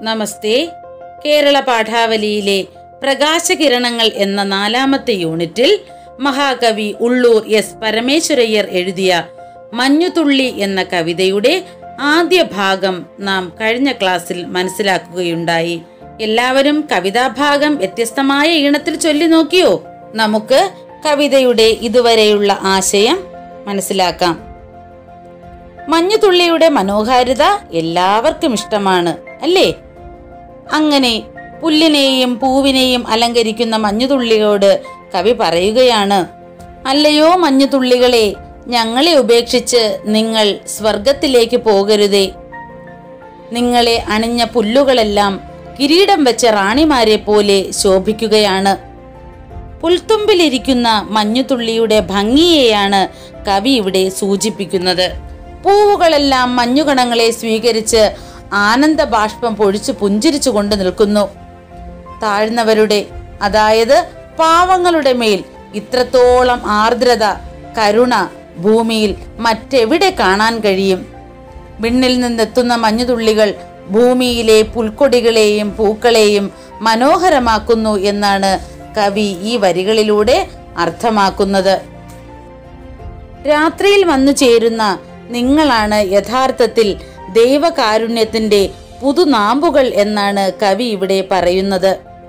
നമസ്തേ കേരള പാഠാവലിയിലെ പ്രകാശകിരണങ്ങൾ എന്ന നാലാമത്തെ യൂണിറ്റിൽ മഹാകവി ഉള്ളൂർ എസ് പരമേശ്വരയ്യർ എഴുതിയ മഞ്ഞുതുള്ളി എന്ന കവിതയുടെ ആദ്യ ഭാഗം നാം കഴിഞ്ഞ ക്ലാസ്സിൽ മനസ്സിലാക്കുകയുണ്ടായി എല്ലാവരും കവിതാഭാഗം വ്യത്യസ്തമായ ഈണത്തിൽ ചൊല്ലി നോക്കിയോ നമുക്ക് കവിതയുടെ ഇതുവരെയുള്ള ആശയം മനസ്സിലാക്കാം മഞ്ഞുതുള്ളിയുടെ മനോഹാരിത എല്ലാവർക്കും ഇഷ്ടമാണ് അല്ലേ അങ്ങനെ പുല്ലിനെയും പൂവിനെയും അലങ്കരിക്കുന്ന മഞ്ഞുതുള്ളിയോട് കവി പറയുകയാണ് അല്ലയോ മഞ്ഞുതുള്ളികളെ ഞങ്ങളെ ഉപേക്ഷിച്ച് നിങ്ങൾ സ്വർഗത്തിലേക്ക് പോകരുതേ നിങ്ങളെ അണിഞ്ഞ പുല്ലുകളെല്ലാം കിരീടം വെച്ച റാണിമാരെ പോലെ ശോഭിക്കുകയാണ് പുൽത്തുമ്പിലിരിക്കുന്ന മഞ്ഞുതുള്ളിയുടെ ഭംഗിയെയാണ് കവി ഇവിടെ സൂചിപ്പിക്കുന്നത് പൂവുകളെല്ലാം മഞ്ഞുകണങ്ങളെ സ്വീകരിച്ച് ആനന്ദ ബാഷ്പം പൊഴിച്ചു പുഞ്ചിരിച്ചു കൊണ്ട് നിൽക്കുന്നു താഴ്ന്നവരുടെ അതായത് പാവങ്ങളുടെ മേൽ ഇത്രത്തോളം ആർദ്രത കരുണ ഭൂമിയിൽ മറ്റെവിടെ കാണാൻ കഴിയും വിണ്ണിൽ നിന്നെത്തുന്ന മഞ്ഞുതുള്ളികൾ ഭൂമിയിലെ പുൽക്കൊടികളെയും പൂക്കളെയും മനോഹരമാക്കുന്നു എന്നാണ് കവി ഈ വരികളിലൂടെ അർത്ഥമാക്കുന്നത് രാത്രിയിൽ വന്നു ചേരുന്ന നിങ്ങളാണ് യഥാർത്ഥത്തിൽ ദൈവകാരുണ്യത്തിന്റെ പുതുനാമ്പുകൾ എന്നാണ് കവി ഇവിടെ പറയുന്നത്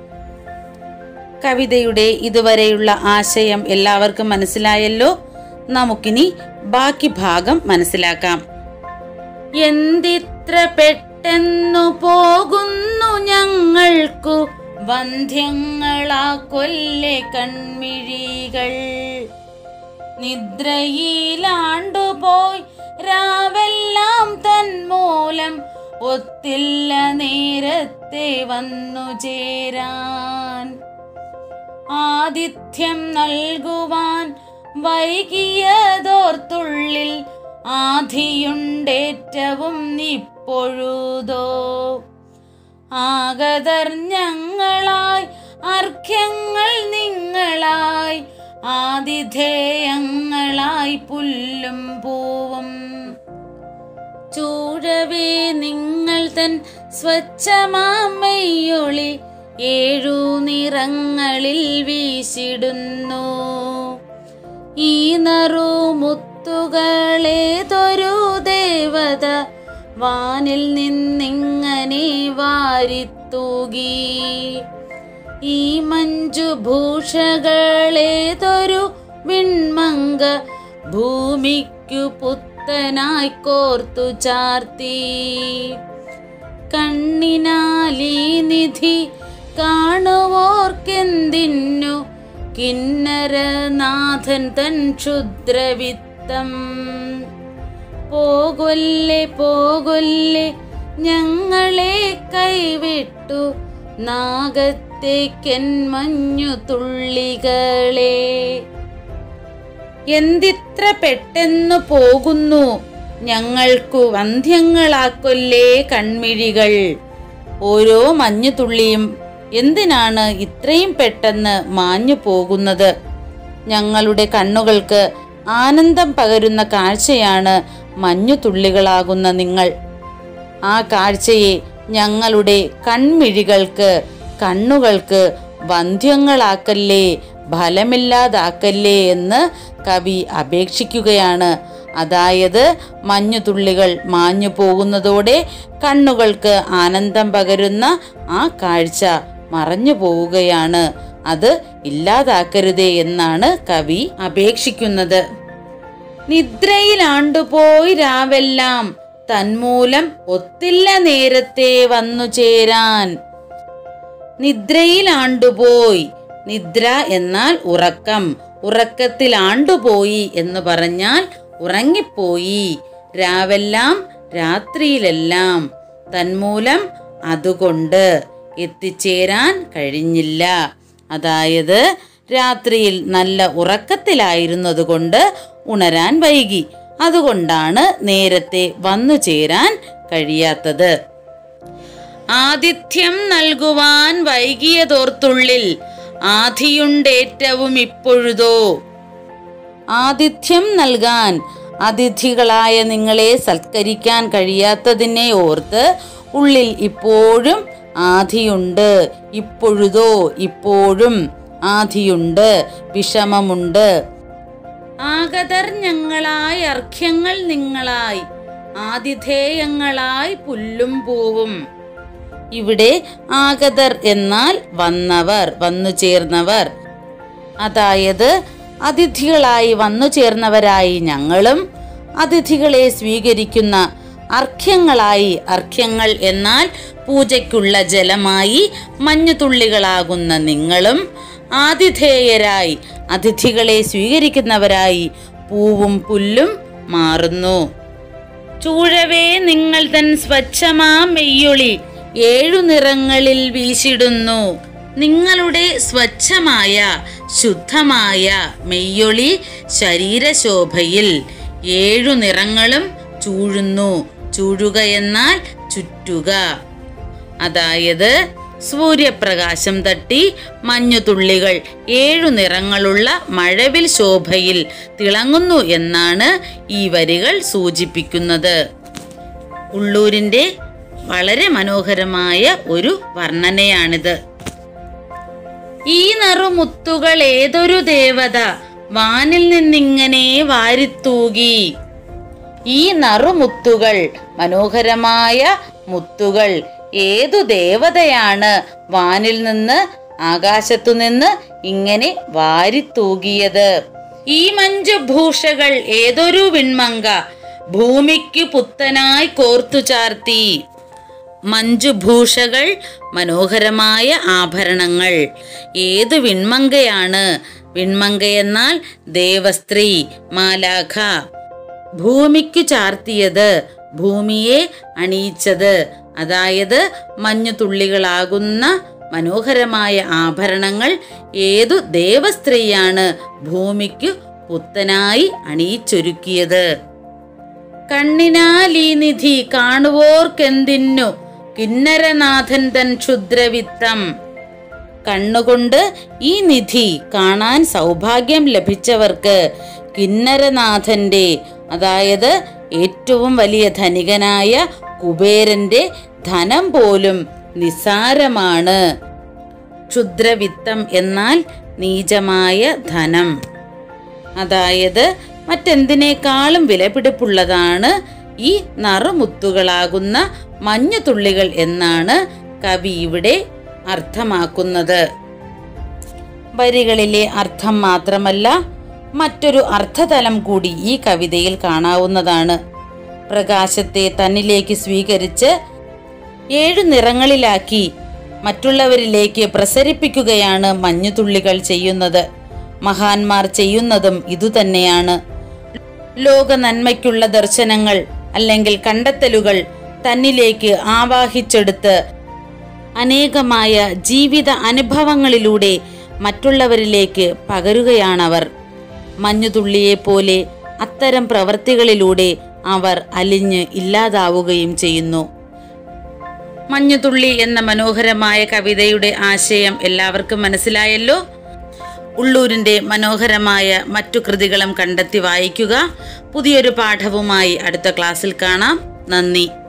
കവിതയുടെ ഇതുവരെയുള്ള ആശയം എല്ലാവർക്കും മനസ്സിലായല്ലോ നമുക്കിനി ബാക്കി ഭാഗം മനസ്സിലാക്കാം എന്തിത്ര പെട്ടെന്നു പോകുന്നു ഞങ്ങൾക്കു വന്ധ്യങ്ങളാ കൊല്ലെ കൺമിഴികൾ നിദ്രയിലാണ്ടുപോയി രാവെല്ലാം തന്മൂലം ഒത്തില്ല നേരത്തെ വന്നു ചേരാൻ ആതിഥ്യം നൽകുവാൻ വൈകിയതോർത്തുള്ളിൽ ആധിയുണ്ടേറ്റവും ഇപ്പൊഴുതോ ആഗതർ ഞങ്ങളായി അർഘ്യങ്ങൾ നിങ്ങളായി ആതിഥേയങ്ങളായി പുല്ലും പൂവും ചൂഴവേ നിങ്ങൾ തൻ സ്വച്ഛമാമയൊളി ഏഴു നിറങ്ങളിൽ വീശിടുന്നു ഈ നറുമുത്തുകളേതൊരു ദേവത വാനിൽ നിന്നിങ്ങനെ വാരിത്തൂകി ഈ മഞ്ജുഭൂഷകളേതൊരു വിൺമങ്ക ഭൂമിക്കു പുത്തനായി കോർത്തു ചാർത്തി കണ്ണിനാലീ നിധി കാണുവോർക്കെന്തിന്നു കിന്നരനാഥൻ തൻ ക്ഷുദ്രവിത്തം പോകൊല്ലെ പോകൊല്ലെ ഞങ്ങളെ കൈവിട്ടു നാഗത്തേക്കൻ മഞ്ഞു തുള്ളികളെ എന്തിത്ര പെട്ടെന്നു പോകുന്നു ഞങ്ങൾക്കു വന്ധ്യങ്ങളാക്കൊല്ലേ കൺമിഴികൾ ഓരോ മഞ്ഞുതുള്ളിയും എന്തിനാണ് ഇത്രയും പെട്ടെന്ന് മാഞ്ഞു പോകുന്നത് ഞങ്ങളുടെ കണ്ണുകൾക്ക് ആനന്ദം പകരുന്ന കാഴ്ചയാണ് മഞ്ഞുതുള്ളികളാകുന്ന നിങ്ങൾ ആ കാഴ്ചയെ ഞങ്ങളുടെ കൺമിഴികൾക്ക് കണ്ണുകൾക്ക് വന്ധ്യങ്ങളാക്കല്ലേ ഫലമില്ലാതാക്കല്ലേ എന്ന് കവി അപേക്ഷിക്കുകയാണ് അതായത് മഞ്ഞുതുള്ളികൾ മാഞ്ഞു പോകുന്നതോടെ കണ്ണുകൾക്ക് ആനന്ദം പകരുന്ന ആ കാഴ്ച മറഞ്ഞു പോവുകയാണ് അത് ഇല്ലാതാക്കരുതേ എന്നാണ് കവി അപേക്ഷിക്കുന്നത് നിദ്രയിലാണ്ടുപോയി രാവെല്ലാം തന്മൂലം ഒത്തില്ല നേരത്തെ വന്നു ചേരാൻ നിദ്രയിലാണ്ടുപോയി നിദ്ര എന്നാൽ ഉറക്കം ഉറക്കത്തിൽ ആണ്ടുപോയി എന്ന് പറഞ്ഞാൽ ഉറങ്ങിപ്പോയി രാവെല്ലാം രാത്രിയിലെല്ലാം തന്മൂലം അതുകൊണ്ട് എത്തിച്ചേരാൻ കഴിഞ്ഞില്ല അതായത് രാത്രിയിൽ നല്ല ഉറക്കത്തിലായിരുന്നതുകൊണ്ട് ഉണരാൻ വൈകി അതുകൊണ്ടാണ് നേരത്തെ വന്നു ചേരാൻ കഴിയാത്തത് ആതിഥ്യം നൽകുവാൻ വൈകിയതോർത്തുള്ളിൽ ആധിയുണ്ടേറ്റവും ഇപ്പൊഴുതോ ആതിഥ്യം നൽകാൻ അതിഥികളായ നിങ്ങളെ സൽക്കരിക്കാൻ കഴിയാത്തതിനെ ഓർത്ത് ഉള്ളിൽ ഇപ്പോഴും ആധിയുണ്ട് ഇപ്പൊഴുതോ ഇപ്പോഴും ആധിയുണ്ട് വിഷമമുണ്ട് ആഗതർ ഞങ്ങളായി അർഘ്യങ്ങൾ നിങ്ങളായി ആതിഥേയങ്ങളായി പുല്ലും പൂവും ഇവിടെ ആഗതർ എന്നാൽ വന്നവർ വന്നു ചേർന്നവർ അതായത് അതിഥികളായി വന്നു ചേർന്നവരായി ഞങ്ങളും അതിഥികളെ സ്വീകരിക്കുന്ന അർഘ്യങ്ങളായി അർഘ്യങ്ങൾ എന്നാൽ പൂജയ്ക്കുള്ള ജലമായി മഞ്ഞുതുള്ളികളാകുന്ന നിങ്ങളും ആതിഥേയരായി അതിഥികളെ സ്വീകരിക്കുന്നവരായി പൂവും പുല്ലും മാറുന്നു ചൂഴവേ നിങ്ങൾ തൻ സ്വച്ഛമാ മെയ്യൊളി ഏഴു നിറങ്ങളിൽ വീശിടുന്നു നിങ്ങളുടെ സ്വച്ഛമായ ശുദ്ധമായ മെയ്യൊളി ശരീരശോഭയിൽ ഏഴു നിറങ്ങളും ചൂഴുന്നു ചൂഴുക എന്നാൽ ചുറ്റുക അതായത് സൂര്യപ്രകാശം തട്ടി മഞ്ഞുതുള്ളികൾ ഏഴു നിറങ്ങളുള്ള മഴവിൽ ശോഭയിൽ തിളങ്ങുന്നു എന്നാണ് ഈ വരികൾ സൂചിപ്പിക്കുന്നത് ഉള്ളൂരിൻ്റെ വളരെ മനോഹരമായ ഒരു വർണ്ണനയാണിത് ഈ നറുമുത്തുകൾ ഏതൊരു ദേവത വാനിൽ നിന്നിങ്ങനെ വാരിത്തൂകി ഈ നറുമുത്തുകൾ മനോഹരമായ മുത്തുകൾ ഏതു ദേവതയാണ് വാനിൽ നിന്ന് ആകാശത്തു നിന്ന് ഇങ്ങനെ വാരിത്തൂകിയത് ഈ മഞ്ജുഭൂഷകൾ ഏതൊരു വിൺമങ്ക ഭൂമിക്ക് പുത്തനായി കോർത്തു ചാർത്തി മഞ്ജുഭൂഷകൾ മനോഹരമായ ആഭരണങ്ങൾ ഏതു വിൺമങ്കയാണ് വിൺമങ്കയെന്നാൽ ദേവസ്ത്രീ മാലാഖ ഭൂമിക്കു ചാർത്തിയത് ഭൂമിയെ അണിയിച്ചത് അതായത് മഞ്ഞുതുള്ളികളാകുന്ന മനോഹരമായ ആഭരണങ്ങൾ ഏതു ദേവസ്ത്രീയാണ് ഭൂമിക്കു പുത്തനായി അണിയിച്ചൊരുക്കിയത് കണ്ണിനാൽ ഈ നിധി കാണുവോർക്കെന്തിന്നു കിന്നരനാഥൻ തൻ ക്ഷുദ്രവിത്തം കണ്ണുകൊണ്ട് ഈ നിധി കാണാൻ സൗഭാഗ്യം ലഭിച്ചവർക്ക് കിന്നരനാഥന്റെ അതായത് ഏറ്റവും വലിയ ധനികനായ കുബേരന്റെ ധനം പോലും നിസാരമാണ് ക്ഷുദ്രവിത്തം എന്നാൽ നീചമായ ധനം അതായത് മറ്റെന്തിനേക്കാളും വിലപിടിപ്പുള്ളതാണ് ഈ നറുമുത്തുകളാകുന്ന മഞ്ഞുതുള്ളികൾ എന്നാണ് കവി ഇവിടെ അർത്ഥമാക്കുന്നത് വരികളിലെ അർത്ഥം മാത്രമല്ല മറ്റൊരു അർത്ഥതലം കൂടി ഈ കവിതയിൽ കാണാവുന്നതാണ് പ്രകാശത്തെ തന്നിലേക്ക് സ്വീകരിച്ച് ഏഴു നിറങ്ങളിലാക്കി മറ്റുള്ളവരിലേക്ക് പ്രസരിപ്പിക്കുകയാണ് മഞ്ഞുതുള്ളികൾ ചെയ്യുന്നത് മഹാന്മാർ ചെയ്യുന്നതും ഇതുതന്നെയാണ് ലോക നന്മയ്ക്കുള്ള ദർശനങ്ങൾ അല്ലെങ്കിൽ കണ്ടെത്തലുകൾ തന്നിലേക്ക് ആവാഹിച്ചെടുത്ത് അനേകമായ ജീവിത അനുഭവങ്ങളിലൂടെ മറ്റുള്ളവരിലേക്ക് പകരുകയാണവർ മഞ്ഞുതുള്ളിയെപ്പോലെ അത്തരം പ്രവൃത്തികളിലൂടെ അവർ അലിഞ്ഞ് ഇല്ലാതാവുകയും ചെയ്യുന്നു മഞ്ഞുതുള്ളി എന്ന മനോഹരമായ കവിതയുടെ ആശയം എല്ലാവർക്കും മനസ്സിലായല്ലോ ഉള്ളൂരിൻ്റെ മനോഹരമായ മറ്റു കൃതികളും കണ്ടെത്തി വായിക്കുക പുതിയൊരു പാഠവുമായി അടുത്ത ക്ലാസ്സിൽ കാണാം നന്ദി